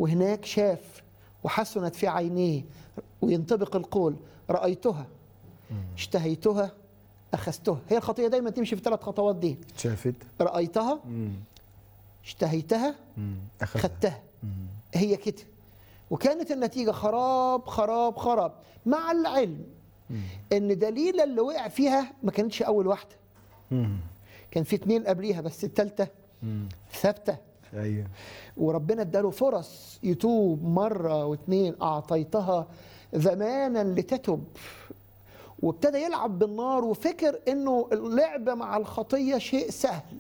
وهناك شاف وحسنت في عينيه وينطبق القول رأيتها اشتهيتها أخذتها هي الخطية دايما تمشي في ثلاث خطوات دي شافت رأيتها مم. اشتهيتها مم. أخذها خدتها هي كده وكانت النتيجة خراب خراب خراب مع العلم ان دليلة اللي وقع فيها ما كانتش اول واحدة مم. كان في اتنين قبليها بس التالتة مم. ثابتة ايوه وربنا اداله فرص يتوب مرة واتنين أعطيتها زمانا لتتب وابتدى يلعب بالنار وفكر انه اللعب مع الخطية شيء سهل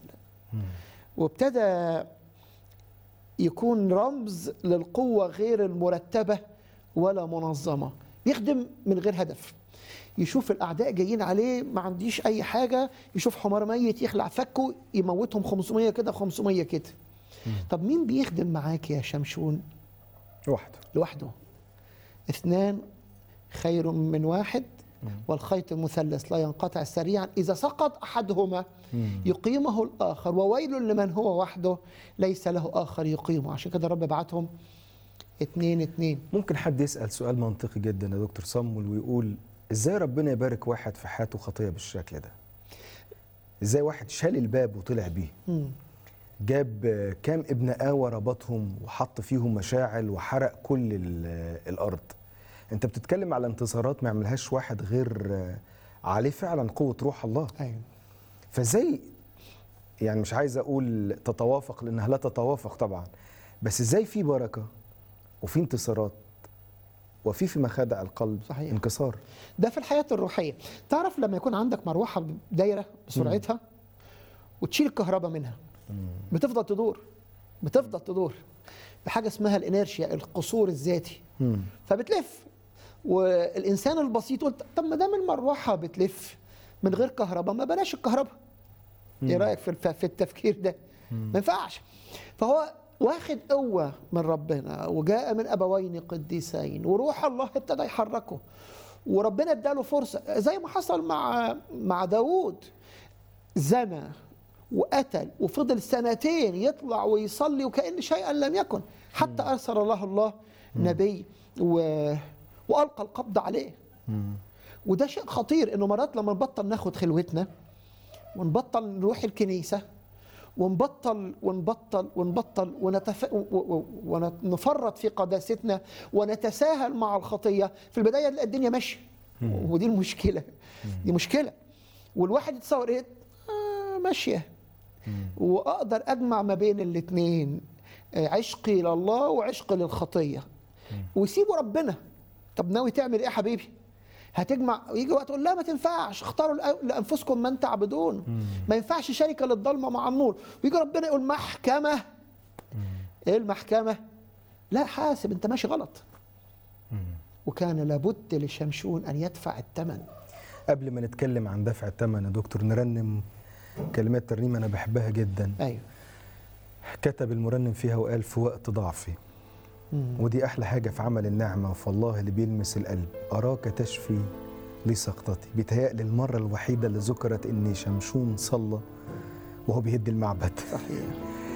وابتدى يكون رمز للقوة غير المرتبة ولا منظمة يخدم من غير هدف يشوف الأعداء جايين عليه ما عنديش أي حاجة يشوف حمار ميت يخلع فكه يموتهم 500 كده 500 كده طب مين بيخدم معاك يا شمشون وحده لوحده اثنان خير من واحد والخيط المثلث لا ينقطع سريعا إذا سقط أحدهما يقيمه الآخر وويل لمن هو وحده ليس له آخر يقيمه عشان كده الرب بعتهم اتنين اتنين ممكن حد يسأل سؤال منطقي جدا يا دكتور صمول ويقول ازاي ربنا يبارك واحد في حياته خطية بالشكل ده ازاي واحد شال الباب وطلع بيه مم. جاب آه، كام ابن آوى ربطهم وحط فيهم مشاعل وحرق كل ال- آه، الأرض انت بتتكلم على انتصارات ما يعملهاش واحد غير آه، عليه فعلا قوة روح الله أيوة. فازاي يعني مش عايز اقول تتوافق لانها لا تتوافق طبعا بس ازاي في بركه وفي انتصارات وفي في مخادع القلب صحيح. انكسار ده في الحياة الروحية تعرف لما يكون عندك مروحة دايرة بسرعتها وتشيل الكهرباء منها بتفضل تدور بتفضل تدور بحاجة اسمها الانيرشيا القصور الذاتي مم. فبتلف والانسان البسيط قلت طب ما دام المروحه بتلف من غير كهرباء ما بلاش الكهرباء ايه رايك في الف- في التفكير ده ما ينفعش فهو واخد قوه من ربنا وجاء من ابوين قديسين وروح الله ابتدى يحركه وربنا اداله فرصه زي ما حصل مع مع داوود زنى وقتل وفضل سنتين يطلع ويصلي وكأن شيئا لم يكن حتى أرسل الله الله نبي و... وألقى القبض عليه وده شيء خطير إنه مرات لما نبطل ناخد خلوتنا ونبطل نروح الكنيسة ونبطل ونبطل ونبطل ونتف... و- و- ونفرط في قداستنا ونتساهل مع الخطية في البداية تلاقي الدنيا ماشية ودي المشكلة دي مشكلة والواحد يتصور ايه آه ماشية واقدر اجمع ما بين الاثنين عشقي لله وعشقي للخطيه وسيبوا ربنا طب ناوي تعمل ايه يا حبيبي هتجمع يجي وقت تقول لا ما تنفعش اختاروا لأ- لانفسكم من تعبدون ما ينفعش شركه للضلمه مع النور ويجي ربنا يقول محكمه ايه المحكمه لا حاسب انت ماشي غلط وكان لابد لشمشون ان يدفع الثمن قبل ما نتكلم عن دفع الثمن يا دكتور نرنم كلمات ترنيمه انا بحبها جدا ايوه كتب المرنم فيها وقال في وقت ضعفي ودي احلى حاجه في عمل النعمه فالله اللي بيلمس القلب اراك تشفي لي سقطتي بيتهيألي المره الوحيده اللي ذكرت ان شمشون صلى وهو بيهد المعبد صحيح